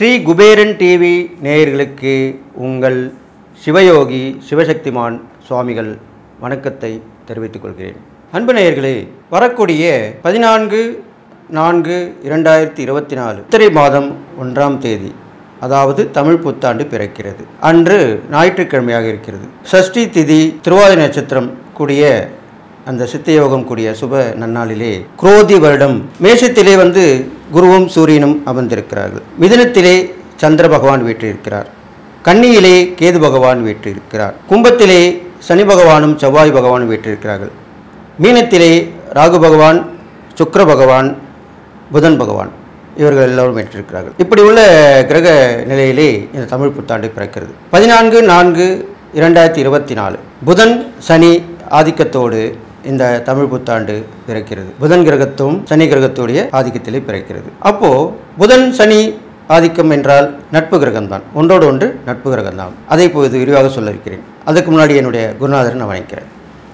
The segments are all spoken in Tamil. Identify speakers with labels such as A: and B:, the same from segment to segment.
A: ஸ்ரீ குபேரன் டிவி நேயர்களுக்கு உங்கள் சிவயோகி சிவசக்திமான் சுவாமிகள் வணக்கத்தை தெரிவித்துக் கொள்கிறேன் அன்பு நேயர்களே வரக்கூடிய பதினான்கு நான்கு இரண்டாயிரத்தி இருபத்தி நாலு சித்திரை மாதம் ஒன்றாம் தேதி அதாவது தமிழ் புத்தாண்டு பிறக்கிறது அன்று ஞாயிற்றுக்கிழமையாக இருக்கிறது சஷ்டி திதி திருவாதிரை நட்சத்திரம் கூடிய அந்த சித்தயோகம் கூடிய சுப நன்னாளிலே குரோதி வருடம் மேஷத்திலே வந்து குருவும் சூரியனும் அமர்ந்திருக்கிறார்கள் மிதுனத்திலே சந்திர பகவான் வீற்றிருக்கிறார் கன்னியிலே கேது பகவான் வீற்றிருக்கிறார் கும்பத்திலே சனி பகவானும் செவ்வாய் பகவானும் வீற்றிருக்கிறார்கள் மீனத்திலே ராகு பகவான் சுக்கிர பகவான் புதன் பகவான் இவர்கள் எல்லோரும் ஏற்றிருக்கிறார்கள் இப்படி உள்ள கிரக நிலையிலே இந்த தமிழ் புத்தாண்டு பிறக்கிறது பதினான்கு நான்கு இரண்டாயிரத்தி இருபத்தி நாலு புதன் சனி ஆதிக்கத்தோடு இந்த தமிழ் புத்தாண்டு பிறக்கிறது புதன் கிரகத்தும் சனி கிரகத்துடைய ஆதிக்கத்திலே பிறக்கிறது அப்போ புதன் சனி ஆதிக்கம் என்றால் நட்பு கிரகம்தான் ஒன்றோடு ஒன்று நட்பு கிரகம்தான் அதை இப்போது விரிவாக சொல்ல இருக்கிறேன் அதுக்கு முன்னாடி என்னுடைய குருநாதரை நான் வணங்கிறேன்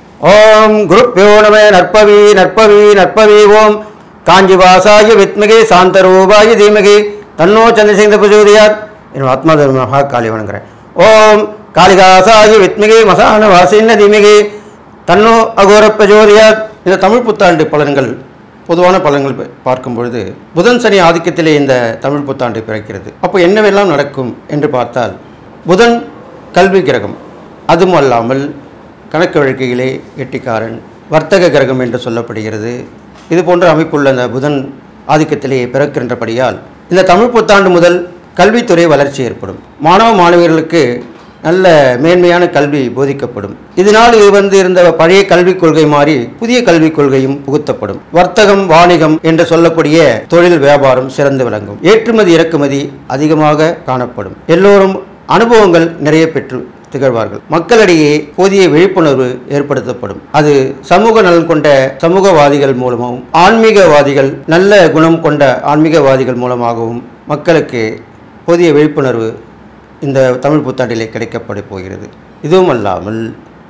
A: ஓம் குருப்பியோ நம நற்பவி நற்பவி நற்பவி ஓம் காஞ்சிவாசாய வித்மகே சாந்தரூபாய தீமகே தன்னோ சந்திரசேகர பிரஜோதியார் என் ஆத்மா மகா காளி வணங்குறேன் ஓம் காளிகாசாய வித்மகே மசான வாசின்ன தீமகே தன்னோ அகோர பிரஜோதியார் இந்த தமிழ் புத்தாண்டு பலன்கள் பொதுவான பலன்கள் ப- பார்க்கும் பொழுது புதன் சனி ஆதிக்கத்திலே இந்த தமிழ் புத்தாண்டு பிறக்கிறது அப்போ என்னவெல்லாம் நடக்கும் என்று பார்த்தால் புதன் கல்வி கிரகம் அதுவும் அல்லாமல் கணக்கு வழக்கையிலே எட்டிக்காரன் வர்த்தக கிரகம் என்று சொல்லப்படுகிறது இது போன்ற அமைப்புள்ள அந்த புதன் ஆதிக்கத்திலே பிறக்கின்றபடியால் இந்த தமிழ் புத்தாண்டு முதல் கல்வித்துறை வளர்ச்சி ஏற்படும் மாணவ மாணவியர்களுக்கு நல்ல மேன்மையான கல்வி போதிக்கப்படும் இதனால் இது வந்து இருந்த பழைய கல்விக் கொள்கை மாறி புதிய கல்விக் கொள்கையும் புகுத்தப்படும் வர்த்தகம் வாணிகம் என்று சொல்லக்கூடிய தொழில் வியாபாரம் சிறந்து விளங்கும் ஏற்றுமதி இறக்குமதி அதிகமாக காணப்படும் எல்லோரும் அனுபவங்கள் நிறைய பெற்று திகழ்வார்கள் மக்களிடையே போதிய விழிப்புணர்வு ஏற்படுத்தப்படும் அது சமூக நலன் கொண்ட சமூகவாதிகள் மூலமாகவும் ஆன்மீகவாதிகள் நல்ல குணம் கொண்ட ஆன்மீகவாதிகள் மூலமாகவும் மக்களுக்கு போதிய விழிப்புணர்வு இந்த தமிழ் புத்தாண்டிலே கிடைக்கப்பட போகிறது இதுவும் அல்லாமல்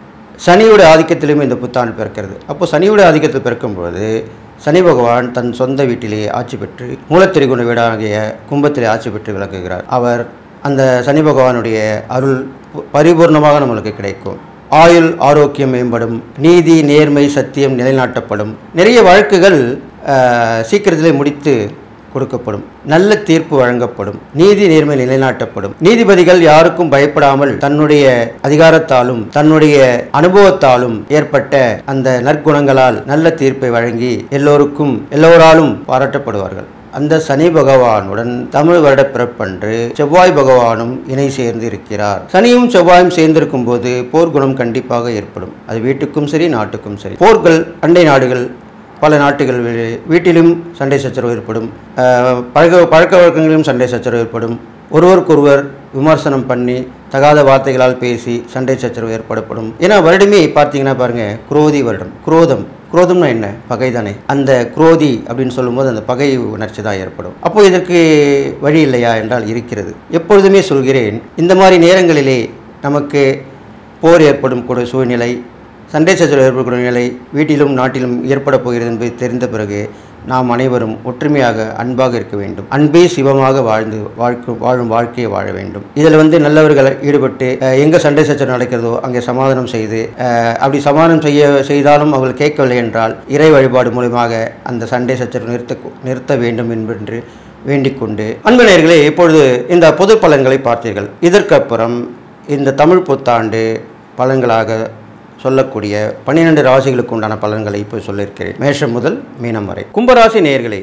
A: சனியோட ஆதிக்கத்திலும் இந்த புத்தாண்டு பிறக்கிறது அப்போ சனியோட ஆதிக்கத்தில் பிறக்கும் பொழுது சனி பகவான் தன் சொந்த வீட்டிலே ஆட்சி பெற்று மூலத்திரிகுண வீடாகிய கும்பத்திலே ஆட்சி பெற்று விளங்குகிறார் அவர் அந்த சனி பகவானுடைய அருள் பு- பரிபூர்ணமாக நம்மளுக்கு கிடைக்கும் ஆயுள் ஆரோக்கியம் மேம்படும் நீதி நேர்மை சத்தியம் நிலைநாட்டப்படும் நிறைய வழக்குகள் ஆஹ், சீக்கிரத்திலே முடித்து கொடுக்கப்படும் நல்ல தீர்ப்பு வழங்கப்படும் நீதி நேர்மை நிலைநாட்டப்படும் நீதிபதிகள் யாருக்கும் பயப்படாமல் தன்னுடைய அதிகாரத்தாலும் தன்னுடைய அனுபவத்தாலும் ஏற்பட்ட அந்த நற்குணங்களால் நல்ல தீர்ப்பை வழங்கி எல்லோருக்கும் எல்லோராலும் பாராட்டப்படுவார்கள் அந்த சனி பகவானுடன் தமிழ் வருட பிறப்பன்று செவ்வாய் பகவானும் இணை சேர்ந்து இருக்கிறார் சனியும் செவ்வாயும் சேர்ந்திருக்கும் போது போர்க்குணம் கண்டிப்பாக ஏற்படும் அது வீட்டுக்கும் சரி நாட்டுக்கும் சரி போர்கள் அண்டை நாடுகள் பல நாட்டுகள் வீ- வீட்டிலும் சண்டை சச்சரவு ஏற்படும் அஹ், பழக்க பழக்க வழக்கங்களிலும் சண்டை சச்சரவு ஏற்படும் ஒருவருக்கொருவர் விமர்சனம் பண்ணி தகாத வார்த்தைகளால் பேசி சண்டை சச்சரவு ஏற்படப்படும் ஏன்னா வருடமே பார்த்தீங்கன்னா பாருங்க குரோதி வருடம் குரோதம் குரோதம்னா என்ன பகை தானே அந்த குரோதி அப்படின்னு சொல்லும்போது அந்த பகை உணர்ச்சி தான் ஏற்படும் அப்போ இதற்கு வழி இல்லையா என்றால் இருக்கிறது எப்பொழுதுமே சொல்கிறேன் இந்த மாதிரி நேரங்களிலே நமக்கு போர் ஏற்படும் கூட சூழ்நிலை சண்டை சச்சரவு ஏற்படக்கூடிய நிலை வீட்டிலும் நாட்டிலும் ஏற்பட போகிறது என்பதை தெரிந்த பிறகு நாம் அனைவரும் ஒற்றுமையாக அன்பாக இருக்க வேண்டும் அன்பே சிவமாக வாழ்ந்து வாழ்க்கை வாழும் வாழ்க்கையை வாழ வேண்டும் இதில் வந்து நல்லவர்கள் ஈடுபட்டு அஹ், எங்கே சண்டை சச்சரவு நடக்கிறதோ அங்கே சமாதானம் செய்து அஹ், அப்படி சமாதானம் செய்ய செய்தாலும் அவர்கள் கேட்கவில்லை என்றால் இறை வழிபாடு மூலமாக அந்த சண்டை சச்சரவு நிறுத்த நிறுத்த வேண்டும் என்று வேண்டிக் கொண்டு அன்பு நேயர்களே இப்பொழுது இந்த பொது பலன்களை பார்த்தீர்கள் இதற்கப்புறம் இந்த தமிழ் புத்தாண்டு பலன்களாக சொல்லக்கூடிய பன்னிரெண்டு ராசிகளுக்கு உண்டான பலன்களை இப்போ சொல்லியிருக்கிறேன் மேஷம் முதல் மீனம் வரை கும்பராசி நேயர்களே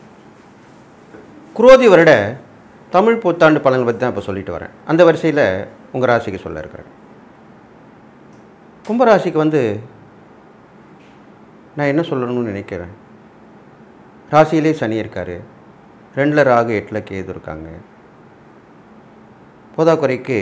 A: குரோதி வருட தமிழ் புத்தாண்டு பலன்கள் பற்றி தான் இப்போ சொல்லிட்டு வரேன் அந்த வரிசையில் உங்கள் ராசிக்கு சொல்ல இருக்கிறேன் கும்பராசிக்கு வந்து நான் என்ன சொல்லணும்னு நினைக்கிறேன் ராசியிலே சனி இருக்கார் ரெண்டில் ராகு எட்டில் கேது இருக்காங்க போதாக்குறைக்கு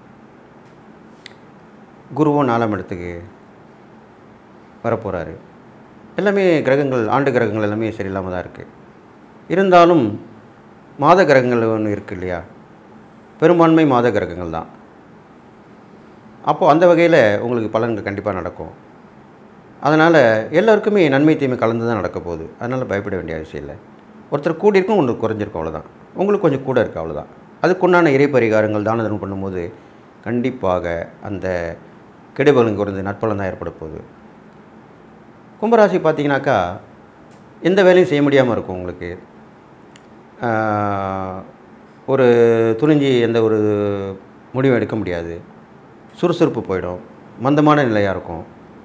A: குருவும் நாலாம் இடத்துக்கு வரப்போகிறாரு எல்லாமே கிரகங்கள் ஆண்டு கிரகங்கள் எல்லாமே சரியில்லாமல் தான் இருக்குது இருந்தாலும் மாத கிரகங்கள் ஒன்று இருக்குது இல்லையா பெரும்பான்மை மாத கிரகங்கள் தான் அப்போது அந்த வகையில் உங்களுக்கு பலன்கள் கண்டிப்பாக நடக்கும் அதனால் எல்லாருக்குமே நன்மை தீமை கலந்து தான் நடக்க போகுது அதனால் பயப்பட வேண்டிய அவசியம் இல்லை ஒருத்தர் கூடி இருக்கும் ஒன்று குறைஞ்சிருக்கும் அவ்வளோதான் உங்களுக்கு கொஞ்சம் கூட இருக்குது அவ்வளோதான் அதுக்குண்டான இறை பரிகாரங்கள் தான தர்மம் பண்ணும்போது கண்டிப்பாக அந்த கெடுபலன் குறைந்து நற்பலன் தான் ஏற்பட போகுது கும்பராசி பார்த்தீங்கன்னாக்கா எந்த வேலையும் செய்ய முடியாமல் இருக்கும் உங்களுக்கு ஆஹ், ஒரு துணிஞ்சி எந்த ஒரு முடிவும் எடுக்க முடியாது சுறுசுறுப்பு போயிடும் மந்தமான நிலையாக இருக்கும்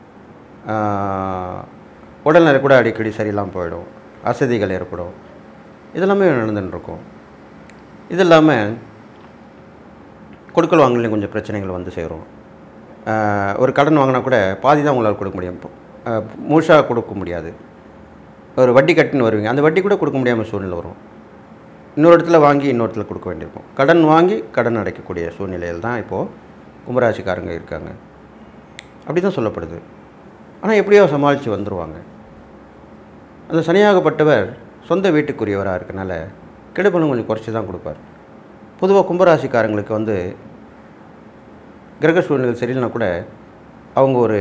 A: ஆஹ், உடல்நிலை கூட அடிக்கடி சரியில்லாமல் போயிடும் அசதிகள் ஏற்படும் இதெல்லாமே நடந்துன்னு இருக்கும் இது இல்லாமல் கொடுக்கல் வாங்கலையும் கொஞ்சம் பிரச்சனைகள் வந்து சேரும் ஆஹ், ஒரு கடன் வாங்கினா கூட பாதி தான் உங்களால் கொடுக்க முடியும் முழுசாக கொடுக்க முடியாது ஒரு வட்டி கட்டின்னு வருவீங்க அந்த வட்டி கூட கொடுக்க முடியாமல் சூழ்நிலை வரும் இன்னொரு இடத்துல வாங்கி இன்னொரு இடத்துல கொடுக்க வேண்டியிருக்கும் கடன் வாங்கி கடன் அடைக்கக்கூடிய சூழ்நிலையில் தான் இப்போது கும்பராசிக்காரங்க இருக்காங்க அப்படி தான் சொல்லப்படுது ஆனால் எப்படியோ சமாளித்து வந்துடுவாங்க அந்த சனியாகப்பட்டவர் சொந்த வீட்டுக்குரியவராக இருக்கனால கெடுபலம் கொஞ்சம் குறைச்சி தான் கொடுப்பார் பொதுவாக கும்பராசிக்காரங்களுக்கு வந்து கிரக சூழ்நிலை சரியில்லைனா கூட அவங்க ஒரு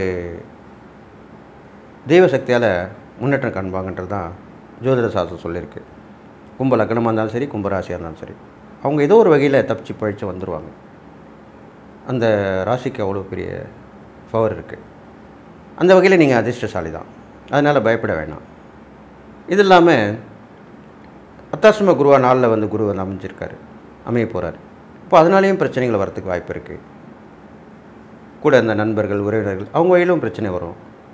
A: தெய்வ சக்தியால் முன்னேற்றம் காண்பாங்கன்றது தான் ஜோதிட சாஸ்திரம் சொல்லியிருக்கு கும்ப லக்னமாக இருந்தாலும் சரி கும்பராசியாக இருந்தாலும் சரி அவங்க ஏதோ ஒரு வகையில் தப்பிச்சு பழிச்சு வந்துடுவாங்க அந்த ராசிக்கு அவ்வளோ பெரிய பவர் இருக்குது அந்த வகையில் நீங்கள் அதிர்ஷ்டசாலி தான் அதனால் பயப்பட வேணாம் இது இல்லாமல் அத்தாசிரம குருவா நாளில் வந்து குரு வந்து அமைஞ்சிருக்காரு அமைய போகிறார் இப்போ அதனாலேயும் பிரச்சனைகள் வரத்துக்கு வாய்ப்பு இருக்குது கூட இந்த நண்பர்கள் உறவினர்கள் அவங்க வழியிலும் பிரச்சனை வரும்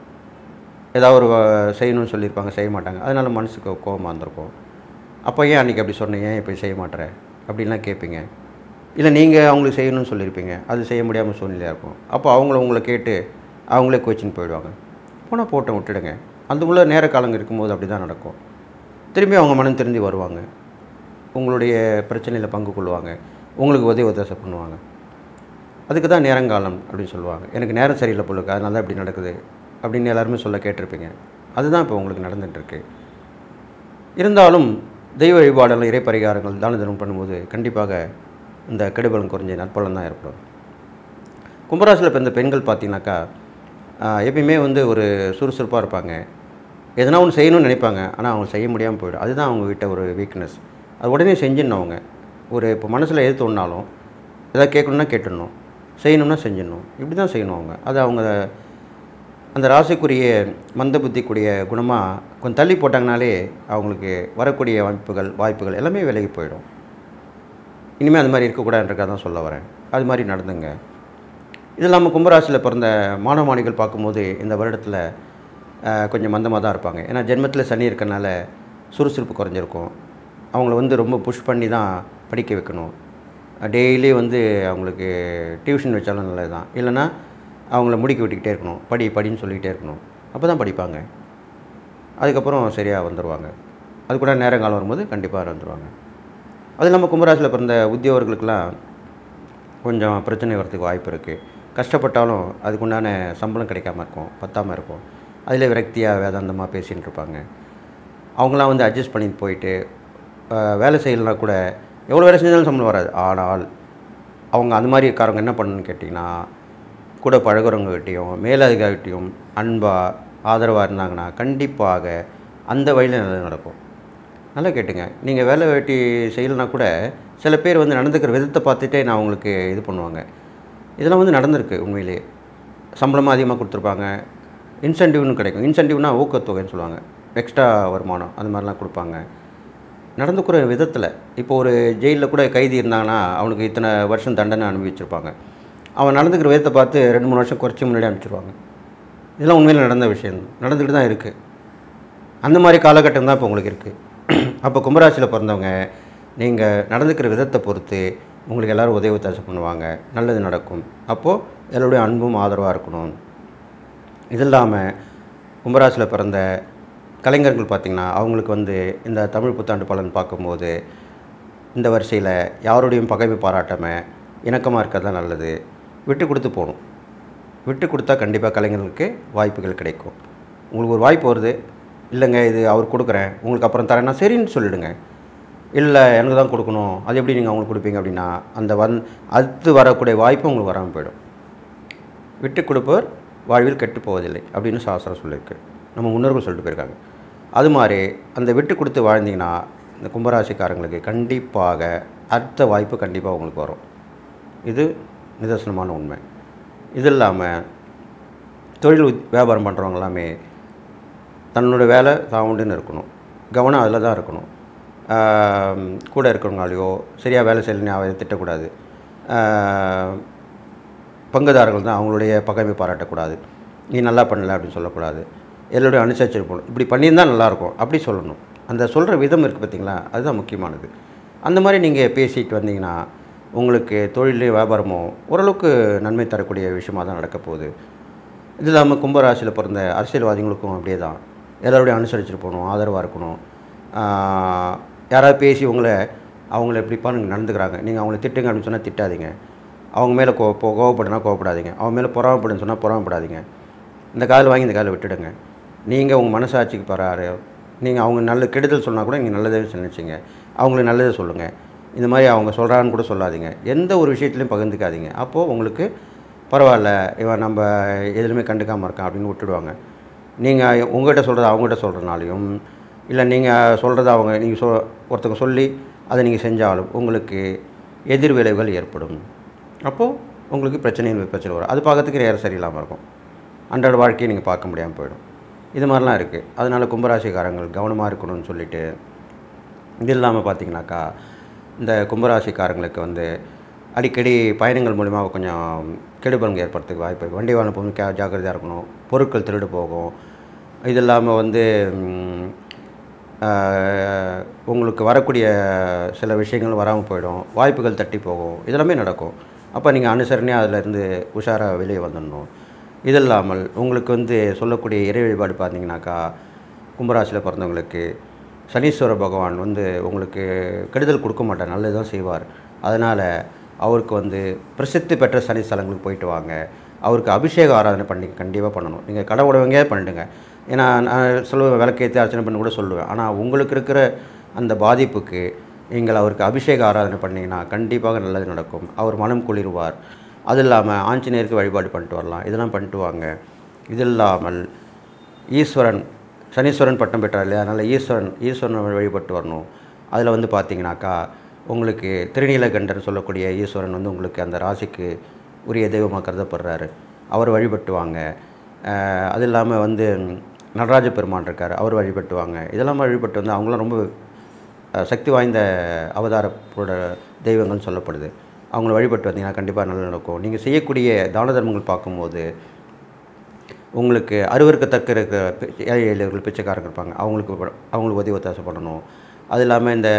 A: ஏதாவது ஒரு வ- செய்யணும்னு சொல்லியிருப்பாங்க செய்ய மாட்டாங்க அதனால் மனசுக்கு கோபமாக இருந்திருக்கும் அப்போ ஏன் அன்றைக்கி அப்படி சொன்னீங்க ஏன் இப்போ செய்ய மாட்டேற அப்படின்லாம் கேட்பீங்க இல்லை நீங்கள் அவங்களுக்கு செய்யணும்னு சொல்லியிருப்பீங்க அது செய்ய முடியாமல் சூழ்நிலையாக இருக்கும் அப்போ அவங்கள உங்களை கேட்டு அவங்களே கோச்சின்னு போயிடுவாங்க போனால் போட்டோம் விட்டுடுங்க அந்த உள்ள நேர காலங்கள் இருக்கும்போது அப்படி தான் நடக்கும் திரும்பி அவங்க மனம் திருந்தி வருவாங்க உங்களுடைய பிரச்சனையில் பங்கு கொள்வாங்க உங்களுக்கு உதவி உதவி பண்ணுவாங்க அதுக்கு தான் நேரங்காலம் அப்படின்னு சொல்லுவாங்க எனக்கு நேரம் சரியில்லை பொழுது அதனால தான் இப்படி நடக்குது அப்படின்னு எல்லாருமே சொல்ல கேட்டிருப்பீங்க அதுதான் இப்போ உங்களுக்கு நடந்துகிட்ருக்கு இருந்தாலும் தெய்வ வழிபாடுகள் இறை பரிகாரங்கள் தான தர்மம் பண்ணும்போது கண்டிப்பாக இந்த கெடுபலன் குறைஞ்ச நற்பலன் தான் ஏற்படும் கும்பராசியில் பிறந்த பெண்கள் பார்த்தீங்கன்னாக்கா ஆஹ், எப்பயுமே வந்து ஒரு சுறுசுறுப்பாக இருப்பாங்க எதனா ஒன்று செய்யணும்னு நினைப்பாங்க ஆனால் அவங்க செய்ய முடியாமல் போயிடும் அதுதான் அவங்க கிட்ட ஒரு வீக்னஸ் அது உடனே செஞ்சிடணும் அவங்க ஒரு இப்போ மனசில் எது தோணினாலும் எதாவது கேட்கணுன்னா கேட்டுடணும் செய்யணும்னா செஞ்சிடணும் இப்படி தான் செய்யணும் அவங்க அது அவங்க அந்த ராசிக்குரிய மந்த புத்திக்குரிய குணமாக கொஞ்சம் தள்ளி போட்டாங்கனாலே அவங்களுக்கு வரக்கூடிய வாய்ப்புகள் வாய்ப்புகள் எல்லாமே விலகி போயிடும் இனிமேல் அது மாதிரி இருக்கக்கூடாதுன்றக்காக தான் சொல்ல வரேன் அது மாதிரி நடந்துங்க இது இல்லாமல் கும்பராசியில் பிறந்த மாணவ மாணிகள் பார்க்கும்போது இந்த வருடத்தில் அஹ், கொஞ்சம் மந்தமாக தான் இருப்பாங்க ஏன்னா ஜென்மத்தில் சனி இருக்கனால சுறுசுறுப்பு குறைஞ்சிருக்கும் அவங்கள வந்து ரொம்ப புஷ் பண்ணி தான் படிக்க வைக்கணும் டெய்லி வந்து அவங்களுக்கு டியூஷன் வச்சாலும் நல்லது தான் இல்லைன்னா அவங்கள முடிக்க விட்டுக்கிட்டே இருக்கணும் படி படின்னு சொல்லிக்கிட்டே இருக்கணும் அப்போ தான் படிப்பாங்க அதுக்கப்புறம் சரியாக வந்துடுவாங்க அது கூட நேரங்காலம் வரும்போது கண்டிப்பாக வந்துடுவாங்க அது இல்லாமல் கும்பராசியில் பிறந்த உத்தியோகர்களுக்கெல்லாம் கொஞ்சம் பிரச்சனை வரதுக்கு வாய்ப்பு இருக்குது கஷ்டப்பட்டாலும் அதுக்குண்டான சம்பளம் கிடைக்காம இருக்கும் பத்தாமல் இருக்கும் அதில் விரக்தியாக வேதாந்தமாக பேசின்னு இருப்பாங்க அவங்களாம் வந்து அட்ஜஸ்ட் பண்ணிட்டு போயிட்டு அஹ், வேலை செய்யலைனா கூட எவ்வளோ வேலை செஞ்சாலும் சம்பளம் வராது ஆனால் அவங்க அந்த மாதிரி இருக்காரவங்க என்ன பண்ணணும்னு கேட்டிங்கன்னா கூட பழகுறவங்ககிட்டையும் மேலதிகாரிகிட்டையும் அன்பாக ஆதரவாக இருந்தாங்கன்னா கண்டிப்பாக அந்த வழியில் நல்லது நடக்கும் நல்லா கேட்டுங்க நீங்கள் வேலை வெட்டி செய்யலைனா கூட சில பேர் வந்து நடந்துக்கிற விதத்தை பார்த்துட்டே நான் அவங்களுக்கு இது பண்ணுவாங்க இதெல்லாம் வந்து நடந்திருக்கு உண்மையிலேயே சம்பளமாக அதிகமாக கொடுத்துருப்பாங்க இன்சென்டிவ்னு கிடைக்கும் இன்சென்டிவ்னா ஊக்கத்தொகைன்னு சொல்லுவாங்க எக்ஸ்ட்ரா வருமானம் அது மாதிரிலாம் கொடுப்பாங்க நடந்துக்கிற விதத்தில் இப்போ ஒரு ஜெயிலில் கூட கைதி இருந்தாங்கன்னா அவனுக்கு இத்தனை வருஷம் தண்டனை அனுபவிச்சிருப்பாங்க அவன் நடந்துக்கிற விதத்தை பார்த்து ரெண்டு மூணு வருஷம் குறைச்சி முன்னாடி அனுப்பிச்சிருவாங்க இதெல்லாம் உண்மையில் நடந்த விஷயம் நடந்துக்கிட்டு தான் இருக்குது அந்த மாதிரி காலகட்டம் தான் இப்போ உங்களுக்கு இருக்குது அப்போ கும்பராசியில் பிறந்தவங்க நீங்கள் நடந்துக்கிற விதத்தை பொறுத்து உங்களுக்கு எல்லோரும் உதவி ஒத்தாசை பண்ணுவாங்க நல்லது நடக்கும் அப்போது எல்லோருடைய அன்பும் ஆதரவாக இருக்கணும் இது இல்லாமல் கும்பராசியில் பிறந்த கலைஞர்கள் பார்த்திங்கன்னா அவங்களுக்கு வந்து இந்த தமிழ் புத்தாண்டு பலன் பார்க்கும்போது இந்த வரிசையில் யாருடையும் பகைமை பாராட்டாமல் இணக்கமாக இருக்கிறது தான் நல்லது விட்டு கொடுத்து போகணும் விட்டு கொடுத்தா கண்டிப்பாக கலைஞர்களுக்கு வாய்ப்புகள் கிடைக்கும் உங்களுக்கு ஒரு வாய்ப்பு வருது இல்லைங்க இது அவர் கொடுக்குறேன் உங்களுக்கு அப்புறம் தரேன்னா சரின்னு சொல்லிடுங்க இல்லை எனக்கு தான் கொடுக்கணும் அது எப்படி நீங்கள் அவங்களுக்கு கொடுப்பீங்க அப்படின்னா அந்த வந் அடுத்து வரக்கூடிய வாய்ப்பு உங்களுக்கு வராமல் போயிடும் விட்டு கொடுப்பவர் வாழ்வில் கெட்டு போவதில்லை அப்படின்னு சாஸ்திரம் சொல்லியிருக்கு நம்ம முன்னோர்கள் சொல்லிட்டு போயிருக்காங்க அது மாதிரி அந்த விட்டு கொடுத்து வாழ்ந்தீங்கன்னா இந்த கும்பராசிக்காரங்களுக்கு கண்டிப்பாக அடுத்த வாய்ப்பு கண்டிப்பாக உங்களுக்கு வரும் இது நிதர்சனமான உண்மை இது இல்லாமல் தொழில் உத்- வியாபாரம் பண்ணுறவங்க எல்லாமே தன்னோட வேலை தான் உண்டுன்னு இருக்கணும் கவனம் அதில் தான் இருக்கணும் ஆம், கூட இருக்கிறவங்களாலையோ சரியாக வேலை செய்யலன்னு அவரை திட்டக்கூடாது ஆம், பங்குதாரர்கள் தான் அவங்களுடைய பகைமை பாராட்டக்கூடாது நீ நல்லா பண்ணல அப்படின்னு சொல்லக்கூடாது எல்லோரும் அனுசரிச்சு போகணும் இப்படி பண்ணியிருந்தால் நல்லாயிருக்கும் அப்படி சொல்லணும் அந்த சொல்கிற விதம் இருக்குது பார்த்தீங்களா அதுதான் முக்கியமானது அந்த மாதிரி நீங்கள் பேசிட்டு வந்தீங்கன்னா உங்களுக்கு தொழில் வியாபாரமோ ஓரளவுக்கு நன்மை தரக்கூடிய விஷயமாக தான் நடக்க போகுது இது இல்லாமல் கும்பராசியில் பிறந்த அரசியல்வாதிகளுக்கும் அப்படியே தான் எல்லாரோடையும் அனுசரிச்சுட்டு போகணும் ஆதரவாக இருக்கணும் ஆஹ், யாராவது பேசி உங்களை அவங்கள எப்படி பாருங்க நடந்துக்கிறாங்க நீங்கள் அவங்கள திட்டுங்க அப்படின்னு சொன்னால் திட்டாதீங்க அவங்க மேலே கோ போ- கோவப்படுனா கோவப்படாதீங்க அவங்க மேலே பொறாமப்படுன்னு சொன்னால் பொறாமப்படாதீங்க இந்த காதில் வாங்கி இந்த காதில் விட்டுடுங்க நீங்கள் உங்கள் மனசாட்சிக்கு பராரு நீங்கள் அவங்க நல்ல கெடுதல் சொன்னால் கூட நீங்கள் நல்லதே நினச்சிங்க அவங்களுக்கு நல்லதே சொல்லுங்கள் இந்த மாதிரி அவங்க சொல்கிறான்னு கூட சொல்லாதீங்க எந்த ஒரு விஷயத்துலையும் பகிர்ந்துக்காதீங்க அப்போது உங்களுக்கு பரவாயில்ல இவன் நம்ம எதுலையுமே கண்டுக்காமல் இருக்கான் அப்படின்னு விட்டுடுவாங்க நீங்கள் உங்கள்கிட்ட சொல்கிறத அவங்ககிட்ட சொல்கிறனாலையும் இல்லை நீங்கள் சொல்கிறத அவங்க நீங்கள் சொ ஒருத்தங்க சொல்லி அதை நீங்கள் செஞ்சாலும் உங்களுக்கு எதிர் விளைவுகள் ஏற்படும் அப்போது உங்களுக்கு பிரச்சனைகள் பிரச்சனை வரும் அது பார்க்கறதுக்கு நேரம் சரியில்லாமல் இருக்கும் அன்றாட வாழ்க்கையை நீங்கள் பார்க்க முடியாமல் போயிடும் இது மாதிரிலாம் இருக்குது அதனால் கும்பராசிக்காரங்கள் கவனமாக இருக்கணும்னு சொல்லிட்டு இது இல்லாமல் பார்த்தீங்கன்னாக்கா இந்த கும்பராசிக்காரங்களுக்கு வந்து அடிக்கடி பயணங்கள் மூலிமா கொஞ்சம் கெடுபலங்க ஏற்படுறதுக்கு வாய்ப்பு இருக்குது வண்டி வாகனம் போகும்போது கே ஜாக்கிரதையாக இருக்கணும் பொருட்கள் திருடு போகும் இது இல்லாமல் வந்து ம், ஆஹ், உங்களுக்கு வரக்கூடிய சில விஷயங்கள் வராமல் போயிடும் வாய்ப்புகள் தட்டி போகும் இதெல்லாமே நடக்கும் அப்போ நீங்கள் அனுசரணையாக அதிலேருந்து உஷாராக வெளியே வந்துடணும் இது இல்லாமல் உங்களுக்கு வந்து சொல்லக்கூடிய இறை வழிபாடு பார்த்தீங்கன்னாக்கா கும்பராசியில் பிறந்தவங்களுக்கு சனீஸ்வர பகவான் வந்து உங்களுக்கு கெடுதல் கொடுக்க மாட்டார் நல்லது தான் செய்வார் அதனால் அவருக்கு வந்து பிரசித்தி பெற்ற சனி ஸ்தலங்களுக்கு போயிட்டு வாங்க அவருக்கு அபிஷேக ஆராதனை பண்ணி கண்டிப்பாக பண்ணணும் நீங்கள் கடை உடவங்க பண்ணிடுங்க ஏன்னா நான் சொல்லுவேன் விளக்கேற்றி அர்ச்சனை பண்ணி கூட சொல்லுவேன் ஆனால் உங்களுக்கு இருக்கிற அந்த பாதிப்புக்கு நீங்கள் அவருக்கு அபிஷேக ஆராதனை பண்ணிங்கன்னா கண்டிப்பாக நல்லது நடக்கும் அவர் மனம் குளிர்வார் அது இல்லாமல் ஆஞ்சநேயருக்கு வழிபாடு பண்ணிட்டு வரலாம் இதெல்லாம் பண்ணிட்டு வாங்க இது இல்லாமல் ஈஸ்வரன் சனீஸ்வரன் பட்டம் பெற்றார் இல்லையா அதனால் ஈஸ்வரன் ஈஸ்வரனை வழிபட்டு வரணும் அதில் வந்து பார்த்தீங்கன்னாக்கா உங்களுக்கு திருநீலகண்டர் சொல்லக்கூடிய ஈஸ்வரன் வந்து உங்களுக்கு அந்த ராசிக்கு உரிய தெய்வமாக கருதப்படுறாரு அவர் வழிபட்டு வாங்க அஹ் அது இல்லாமல் வந்து நடராஜ பெருமான் இருக்கார் அவர் வழிபட்டு வாங்க இதெல்லாம் வழிபட்டு வந்து அவங்களாம் ரொம்ப அஹ், சக்தி வாய்ந்த அவதாரப்போட தெய்வங்கள்னு சொல்லப்படுது அவங்கள வழிபட்டு வந்தீங்கன்னா கண்டிப்பாக நல்லா நடக்கும் நீங்கள் செய்யக்கூடிய தான தர்மங்கள் பார்க்கும்போது உங்களுக்கு அருவருக்கத்தக்க இருக்கிற பி- ஏழை எளியவர்கள் பிச்சைக்காரங்க இருப்பாங்க அவங்களுக்கு ப- அவங்களுக்கு உதவி ஒத்தாசம் பண்ணணும் அது இல்லாமல் இந்த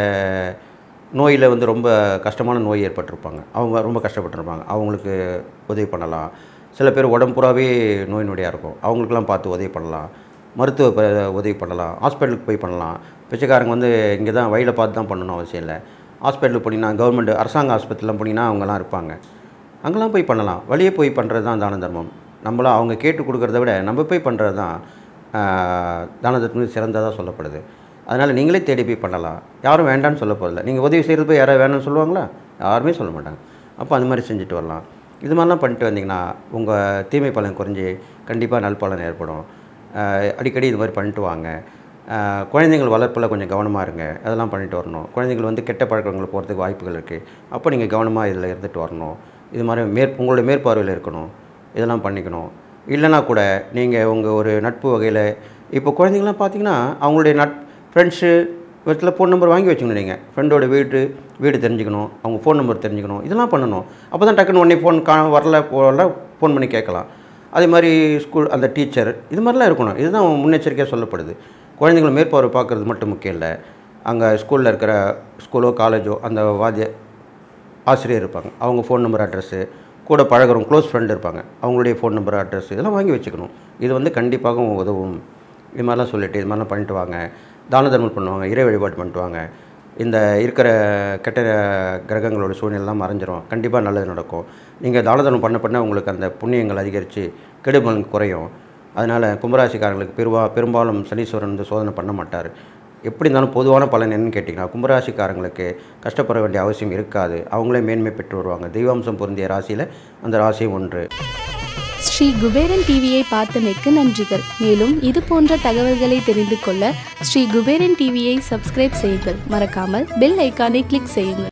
A: நோயில் வந்து ரொம்ப கஷ்டமான நோய் ஏற்பட்டிருப்பாங்க அவங்க ரொம்ப கஷ்டப்பட்டிருப்பாங்க அவங்களுக்கு உதவி பண்ணலாம் சில பேர் உடம்புறாவே நோய் நொடியாக இருக்கும் அவங்களுக்கெல்லாம் பார்த்து உதவி பண்ணலாம் மருத்துவ ப- உதவி பண்ணலாம் ஹாஸ்பிட்டலுக்கு போய் பண்ணலாம் பிச்சைக்காரங்க வந்து இங்கே தான் வழியில் பார்த்து தான் பண்ணணும் அவசியம் இல்லை ஹாஸ்பிட்டலுக்கு போனீங்கன்னா கவர்மெண்ட் அரசாங்க ஆஸ்பத்திரிலாம் போனீங்கன்னா அவங்கெல்லாம் இருப்பாங்க அங்கெல்லாம் போய் பண்ணலாம் வழியே போய் பண்ணுறது தான் தான தர்மம் நம்மளாம் அவங்க கேட்டு கொடுக்கறத விட நம்ம போய் பண்ணுறது தான் ஆஹ், தான தர்மம் சிறந்ததாக சொல்லப்படுது அதனால் நீங்களே தேடி போய் பண்ணலாம் யாரும் வேண்டாம்னு சொல்ல போகிறதில்ல நீங்கள் உதவி செய்கிறது போய் யாராவது வேணும்னு சொல்லுவாங்களா யாருமே சொல்ல மாட்டாங்க அப்போ அந்த மாதிரி செஞ்சுட்டு வரலாம் இது மாதிரிலாம் பண்ணிட்டு வந்தீங்கன்னா உங்கள் தீமை பலன் குறைஞ்சி கண்டிப்பாக நல்பலன் ஏற்படும் ஆஹ், அடிக்கடி இது மாதிரி பண்ணிட்டு வாங்க ஆஹ், குழந்தைங்கள் வளர்ப்பில் கொஞ்சம் கவனமாக இருங்க அதெல்லாம் பண்ணிட்டு வரணும் குழந்தைகள் வந்து கெட்ட பழக்கங்களை போகிறதுக்கு வாய்ப்புகள் இருக்குது அப்போ நீங்கள் கவனமாக இதில் இருந்துட்டு வரணும் இது மாதிரி மேற் உங்களுடைய மேற்பார்வையில் இருக்கணும் இதெல்லாம் பண்ணிக்கணும் இல்லைனா கூட நீங்கள் உங்கள் ஒரு நட்பு வகையில் இப்போ குழந்தைங்களாம் பார்த்தீங்கன்னா அவங்களுடைய நட் ஃப்ரெண்ட்ஸு விதத்தில் ஃபோன் நம்பர் வாங்கி வச்சுக்கணும் நீங்கள் ஃப்ரெண்டோட வீட்டு வீடு தெரிஞ்சுக்கணும் அவங்க ஃபோன் நம்பர் தெரிஞ்சுக்கணும் இதெல்லாம் பண்ணணும் அப்போ தான் டக்குன்னு உடனே ஃபோன் கா வரல போகல ஃபோன் பண்ணி கேட்கலாம் அதே மாதிரி ஸ்கூல் அந்த டீச்சர் இது மாதிரிலாம் இருக்கணும் இதுதான் முன்னெச்சரிக்கையாக சொல்லப்படுது குழந்தைங்களை மேற்பார்வை பார்க்குறது மட்டும் முக்கியம் இல்லை அங்கே ஸ்கூலில் இருக்கிற ஸ்கூலோ காலேஜோ அந்த வாத்திய ஆசிரியர் இருப்பாங்க அவங்க ஃபோன் நம்பர் அட்ரஸ்ஸு கூட பழகுறவங்க க்ளோஸ் ஃப்ரெண்ட் இருப்பாங்க அவங்களுடைய ஃபோன் நம்பர் அட்ரஸ் இதெல்லாம் வாங்கி வச்சுக்கணும் இது வந்து கண்டிப்பாக உதவும் இது மாதிரிலாம் சொல்லிட்டு இது மாதிரிலாம் பண்ணிட்டு வாங்க தான தர்மம் பண்ணுவாங்க இறை வழிபாடு பண்ணிட்டு வாங்க இந்த இருக்கிற கெட்ட கிரகங்களோட சூழ்நிலைலாம் மறைஞ்சிரும் கண்டிப்பாக நல்லது நடக்கும் நீங்கள் தான தர்மம் பண்ண பண்ண உங்களுக்கு அந்த புண்ணியங்கள் அதிகரித்து கெடுபலன் குறையும் அதனால் கும்பராசிக்காரங்களுக்கு பெருவா பெரும்பாலும் சனீஸ்வரன் வந்து சோதனை பண்ண மாட்டார் எப்படி இருந்தாலும் பொதுவான பலன் என்னன்னு கேட்டிங்கன்னா கும்பராசிக்காரங்களுக்கு கஷ்டப்பட வேண்டிய அவசியம் இருக்காது அவங்களே மேன்மை பெற்று வருவாங்க தெய்வாம்சம் பொருந்திய ராசியில் அந்த ராசியும் ஒன்று
B: ஸ்ரீ குபேரன் டிவியை பார்த்தமைக்கு நன்றிகள் மேலும் இது போன்ற தகவல்களை தெரிந்து கொள்ள ஸ்ரீ குபேரன் டிவியை சப்ஸ்கிரைப் செய்யுங்கள் மறக்காமல் பெல் ஐக்கானை கிளிக் செய்யுங்கள்